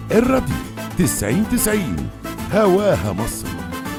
الراديو تسعين تسعين هواها مصر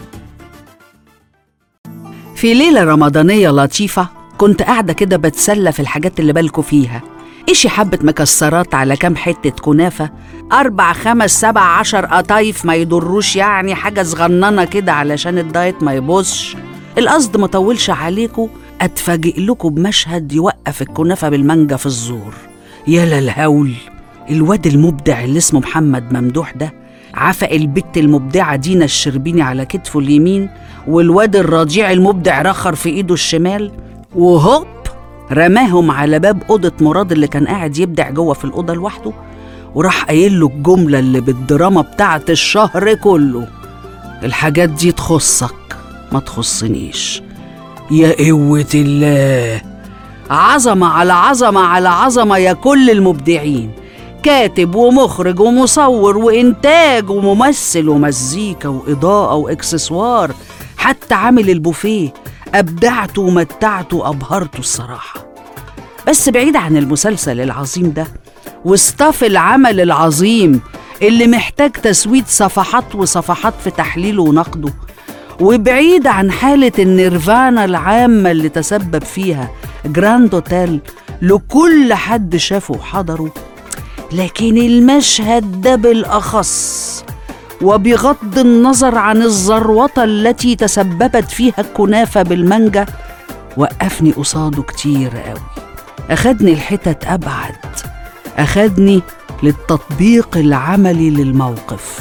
في ليلة رمضانية لطيفة كنت قاعدة كده بتسلى في الحاجات اللي بالكوا فيها إشي حبة مكسرات على كام حتة كنافة أربع خمس سبع عشر قطايف ما يضروش يعني حاجة صغننة كده علشان الدايت ما يبوظش القصد ما طولش عليكوا أتفاجئ لكم بمشهد يوقف الكنافة بالمانجا في الزور يا الهول الواد المبدع اللي اسمه محمد ممدوح ده عفق البت المبدعة دينا الشربيني على كتفه اليمين والواد الرضيع المبدع رخر في ايده الشمال وهوب رماهم على باب أوضة مراد اللي كان قاعد يبدع جوه في الأوضة لوحده وراح قايل له الجملة اللي بالدراما بتاعت الشهر كله الحاجات دي تخصك ما تخصنيش يا قوة الله عظمة على عظمة على عظمة يا كل المبدعين كاتب ومخرج ومصور وإنتاج وممثل ومزيكا وإضاءة وإكسسوار حتى عامل البوفيه أبدعته ومتعته وأبهرته الصراحة بس بعيد عن المسلسل العظيم ده واستاف العمل العظيم اللي محتاج تسويد صفحات وصفحات في تحليله ونقده وبعيد عن حالة النيرفانا العامة اللي تسبب فيها جراند اوتيل لكل حد شافه وحضره لكن المشهد ده بالأخص وبغض النظر عن الزروطة التي تسببت فيها الكنافة بالمانجا وقفني قصاده كتير قوي أخدني الحتت أبعد أخدني للتطبيق العملي للموقف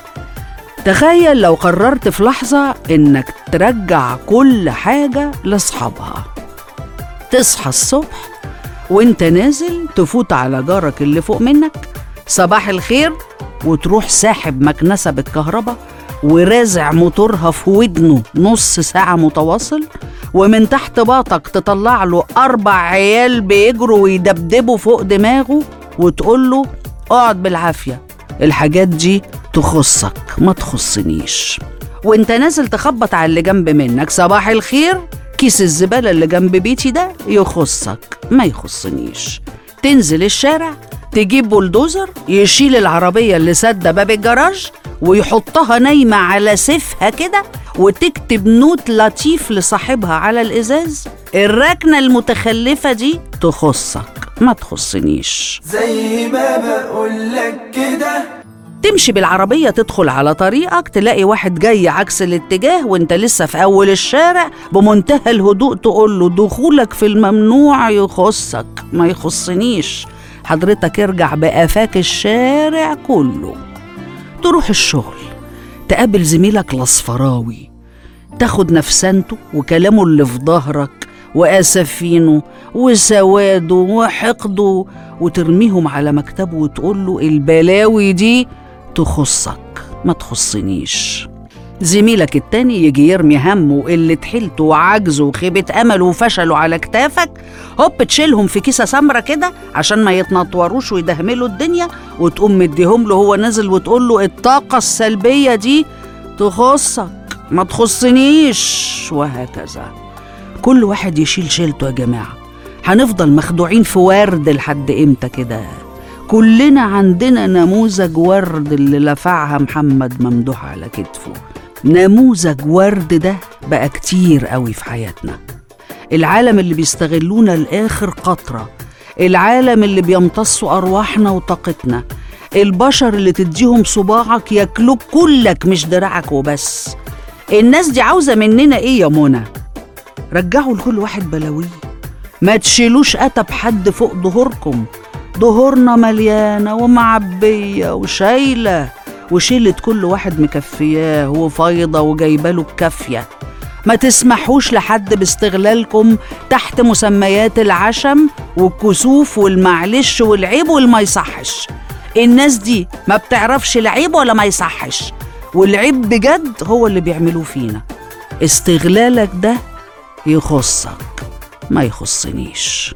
تخيل لو قررت في لحظة إنك ترجع كل حاجة لأصحابها تصحى الصبح وانت نازل تفوت على جارك اللي فوق منك صباح الخير وتروح ساحب مكنسة بالكهرباء ورازع موتورها في ودنه نص ساعة متواصل ومن تحت باطك تطلع له أربع عيال بيجروا ويدبدبوا فوق دماغه وتقول له اقعد بالعافية الحاجات دي تخصك ما تخصنيش وانت نازل تخبط على اللي جنب منك صباح الخير كيس الزبالة اللي جنب بيتي ده يخصك ما يخصنيش تنزل الشارع تجيب بولدوزر يشيل العربية اللي سادة باب الجراج ويحطها نايمة على سيفها كده وتكتب نوت لطيف لصاحبها على الإزاز الركنة المتخلفة دي تخصك ما تخصنيش زي ما بقولك كده تمشي بالعربية تدخل على طريقك تلاقي واحد جاي عكس الاتجاه وانت لسه في أول الشارع بمنتهى الهدوء تقول له دخولك في الممنوع يخصك ما يخصنيش حضرتك ارجع بقفاك الشارع كله تروح الشغل تقابل زميلك الأصفراوي تاخد نفسانته وكلامه اللي في ظهرك وأسفينه وسواده وحقده وترميهم على مكتبه وتقول له البلاوي دي تخصك ما تخصنيش زميلك التاني يجي يرمي همه وقلة حيلته وعجزه وخيبة أمله وفشله على كتافك هوب تشيلهم في كيسة سمرة كده عشان ما يتنطوروش ويدهملوا الدنيا وتقوم مديهم له هو نازل وتقول له الطاقة السلبية دي تخصك ما تخصنيش وهكذا كل واحد يشيل شيلته يا جماعة هنفضل مخدوعين في ورد لحد امتى كده كلنا عندنا نموذج ورد اللي لفعها محمد ممدوح على كتفه نموذج ورد ده بقى كتير قوي في حياتنا العالم اللي بيستغلونا لآخر قطرة العالم اللي بيمتصوا أرواحنا وطاقتنا البشر اللي تديهم صباعك ياكلوك كلك مش دراعك وبس الناس دي عاوزة مننا ايه يا منى رجعوا لكل واحد بلاويه ما تشيلوش أتب حد فوق ظهوركم ظهورنا مليانة ومعبية وشايلة وشيلة كل واحد مكفياه وفايضة وجايباله بكافية ما تسمحوش لحد باستغلالكم تحت مسميات العشم والكسوف والمعلش والعيب والما يصحش الناس دي ما بتعرفش العيب ولا ما يصحش والعيب بجد هو اللي بيعملوه فينا استغلالك ده يخصك ما يخصنيش